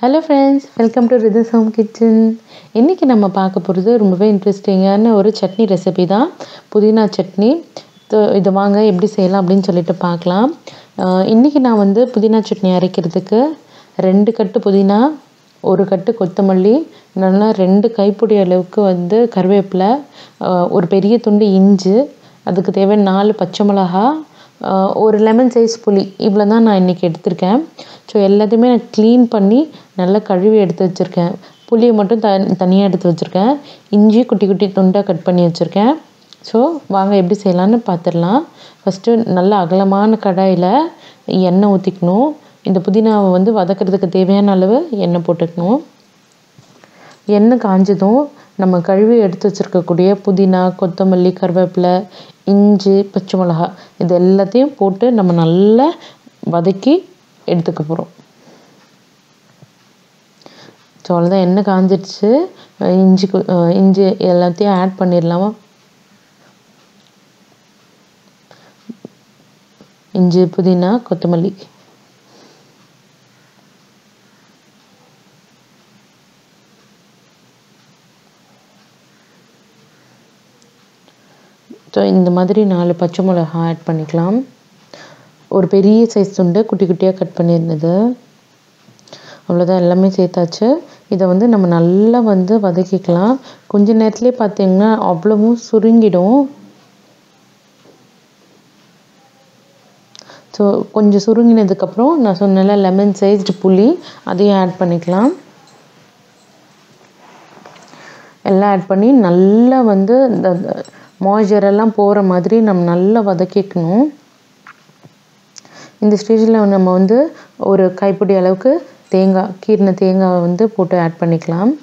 hello friends welcome to ரிதஸ் home kitchen இன்றைக்கி நம்ம பார்க்க போகிறது ரொம்பவே இன்ட்ரெஸ்டிங்கான ஒரு சட்னி ரெசிபி தான் புதினா சட்னி ஸோ இதை வாங்க எப்படி செய்யலாம் அப்படின்னு சொல்லிட்டு பார்க்கலாம் இன்றைக்கி நான் வந்து புதினா சட்னி அரைக்கிறதுக்கு ரெண்டு கட்டு புதினா ஒரு கட்டு கொத்தமல்லி நல்லா ரெண்டு கைப்பிடி அளவுக்கு வந்து கருவேப்பிலை ஒரு பெரிய துண்டு இஞ்சி அதுக்கு தேவையான நாலு பச்சை மிளகா ஒரு லெமன் சைஸ் புளி இவ்வளோ தான் நான் இன்றைக்கி எடுத்திருக்கேன் ஸோ எல்லாத்தையுமே நான் க்ளீன் பண்ணி நல்லா கழுவி எடுத்து வச்சுருக்கேன் புளியை மட்டும் த தனியாக எடுத்து வச்சுருக்கேன் இஞ்சி குட்டி குட்டி துண்டாக கட் பண்ணி வச்சுருக்கேன் ஸோ வாங்க எப்படி செய்யலான்னு பார்த்துடலாம் ஃபஸ்ட்டு நல்ல அகலமான கடாயில் எண்ணெய் ஊற்றிக்கணும் இந்த புதினாவை வந்து வதக்கிறதுக்கு தேவையான அளவு எண்ணெய் போட்டுக்கணும் எண்ணெய் காஞ்சதும் நம்ம கழுவி எடுத்து வச்சுருக்கக்கூடிய புதினா கொத்தமல்லி கருவேப்பிலை இஞ்சி பச்சை மிளகா இது எல்லாத்தையும் போட்டு நம்ம நல்லா வதக்கி எடுத்துக்க போகிறோம் ஸோ அவ்வளோதான் எண்ணெய் காஞ்சிடுச்சு இஞ்சி இஞ்சி எல்லாத்தையும் ஆட் பண்ணிடலாமா இஞ்சி புதினா கொத்தமல்லி ஸோ இந்த மாதிரி நாலு பச்சை மிளகா ஆட் பண்ணிக்கலாம் ஒரு பெரிய சைஸ் துண்டு குட்டி குட்டியாக கட் பண்ணியிருந்தது அவ்வளோதான் எல்லாமே சேர்த்தாச்சு இதை வந்து நம்ம நல்லா வந்து வதக்கிக்கலாம் கொஞ்ச நேரத்துலேயே பார்த்தீங்கன்னா அவ்வளவும் சுருங்கிடும் ஸோ கொஞ்சம் சுருங்கினதுக்கப்புறம் நான் சொன்னல லெமன் சைஸ்டு புளி அதையும் ஆட் பண்ணிக்கலாம் எல்லாம் ஆட் பண்ணி நல்லா வந்து இந்த மாய்ச்சரெல்லாம் போகிற மாதிரி நம்ம நல்லா வதக்கிக்கணும் இந்த ஸ்டேஜில் நம்ம வந்து ஒரு கைப்பிடி அளவுக்கு தேங்காய் கீரின தேங்காவை வந்து போட்டு ஆட் பண்ணிக்கலாம்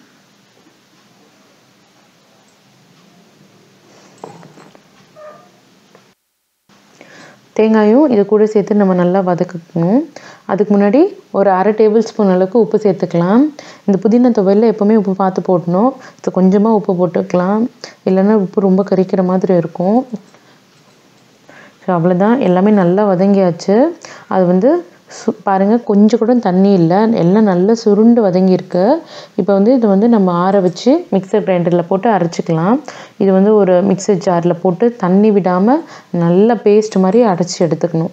தேங்காயும் இது கூட சேர்த்து நம்ம நல்லா வதக்கிக்கணும் அதுக்கு முன்னாடி ஒரு அரை டேபிள் ஸ்பூன் அளவுக்கு உப்பு சேர்த்துக்கலாம் இந்த புதினா துவையில் எப்போவுமே உப்பு பார்த்து போடணும் ஸோ கொஞ்சமாக உப்பு போட்டுக்கலாம் இல்லைன்னா உப்பு ரொம்ப கரிக்கிற மாதிரி இருக்கும் ஸோ அவ்வளோதான் எல்லாமே நல்லா வதங்கியாச்சு அது வந்து சு பாருங்கள் கொஞ்சம் கூட தண்ணி இல்லை எல்லாம் நல்லா சுருண்டு வதங்கியிருக்கு இப்போ வந்து இது வந்து நம்ம ஆற வச்சு மிக்சர் கிரைண்டரில் போட்டு அரைச்சிக்கலாம் இது வந்து ஒரு மிக்சர் ஜாரில் போட்டு தண்ணி விடாமல் நல்ல பேஸ்ட் மாதிரி அரைச்சி எடுத்துக்கணும்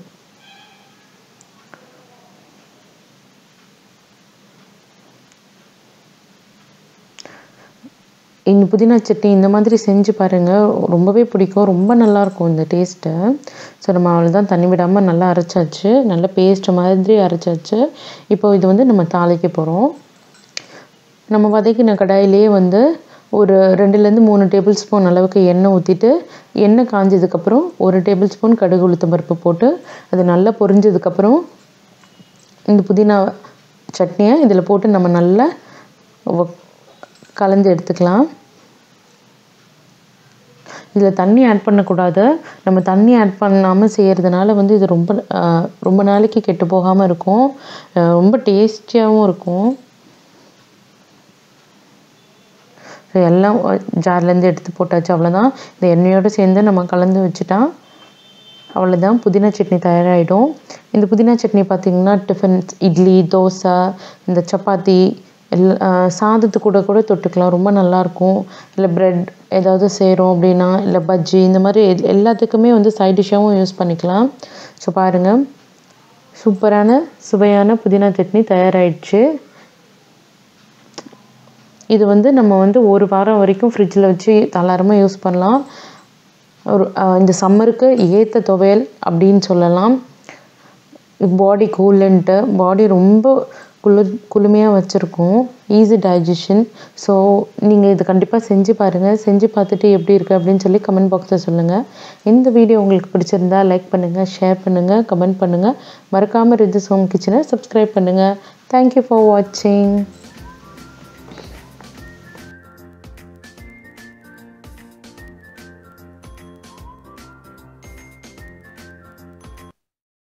இந்த புதினா சட்னி இந்த மாதிரி செஞ்சு பாருங்கள் ரொம்பவே பிடிக்கும் ரொம்ப நல்லாயிருக்கும் இந்த டேஸ்ட்டு ஸோ நம்ம அவ்வளோதான் தண்ணி விடாமல் நல்லா அரைச்சாச்சு நல்லா பேஸ்ட் மாதிரி அரைச்சாச்சு இப்போ இது வந்து நம்ம தாளிக்க போகிறோம் நம்ம வதக்கின கடாயிலே வந்து ஒரு ரெண்டுலேருந்து மூணு டேபிள் ஸ்பூன் அளவுக்கு எண்ணெய் ஊற்றிட்டு எண்ணெய் காஞ்சதுக்கப்புறம் ஒரு டேபிள் ஸ்பூன் கடுகு உளுத்தம் பருப்பு போட்டு அது நல்லா பொரிஞ்சதுக்கப்புறம் இந்த புதினா சட்னியை இதில் போட்டு நம்ம நல்லா கலந்து எடுத்துக்கலாம் இதில் தண்ணி ஆட் பண்ணக்கூடாது நம்ம தண்ணி ஆட் பண்ணாமல் செய்கிறதுனால வந்து இது ரொம்ப ரொம்ப நாளைக்கு கெட்டு போகாமல் இருக்கும் ரொம்ப டேஸ்டியாகவும் இருக்கும் எல்லாம் ஜார்லேருந்து எடுத்து போட்டாச்சு அவ்வளோதான் இந்த எண்ணெயோடு சேர்ந்து நம்ம கலந்து வச்சுட்டா அவ்வளோதான் புதினா சட்னி தயாராகிடும் இந்த புதினா சட்னி பார்த்திங்கன்னா டிஃபன் இட்லி தோசை இந்த சப்பாத்தி எல்லா சாதத்து கூட கூட தொட்டுக்கலாம் ரொம்ப நல்லாயிருக்கும் இல்லை ப்ரெட் ஏதாவது செய்கிறோம் அப்படின்னா இல்லை பஜ்ஜி இந்த மாதிரி எல்லாத்துக்குமே வந்து சைட் டிஷ்ஷாகவும் யூஸ் பண்ணிக்கலாம் ஸோ பாருங்கள் சூப்பரான சுவையான புதினா சட்னி தயாராகிடுச்சு இது வந்து நம்ம வந்து ஒரு வாரம் வரைக்கும் ஃப்ரிட்ஜில் வச்சு தாராளமாக யூஸ் பண்ணலாம் ஒரு இந்த சம்மருக்கு ஏற்ற துவையல் அப்படின்னு சொல்லலாம் பாடி கூலண்ட்டு பாடி ரொம்ப குளு குளுமையாக வச்சுருக்கோம் ஈஸி டைஜஷன் ஸோ நீங்கள் இது கண்டிப்பாக செஞ்சு பாருங்கள் செஞ்சு பார்த்துட்டு எப்படி இருக்குது அப்படின்னு சொல்லி கமெண்ட் பாக்ஸில் சொல்லுங்கள் இந்த வீடியோ உங்களுக்கு பிடிச்சிருந்தா லைக் பண்ணுங்கள் ஷேர் பண்ணுங்கள் கமெண்ட் பண்ணுங்கள் மறக்காமல் ரிஜிஸ் ஹோம் கிச்சனை சப்ஸ்கிரைப் பண்ணுங்கள் தேங்க்யூ ஃபார் வாட்சிங்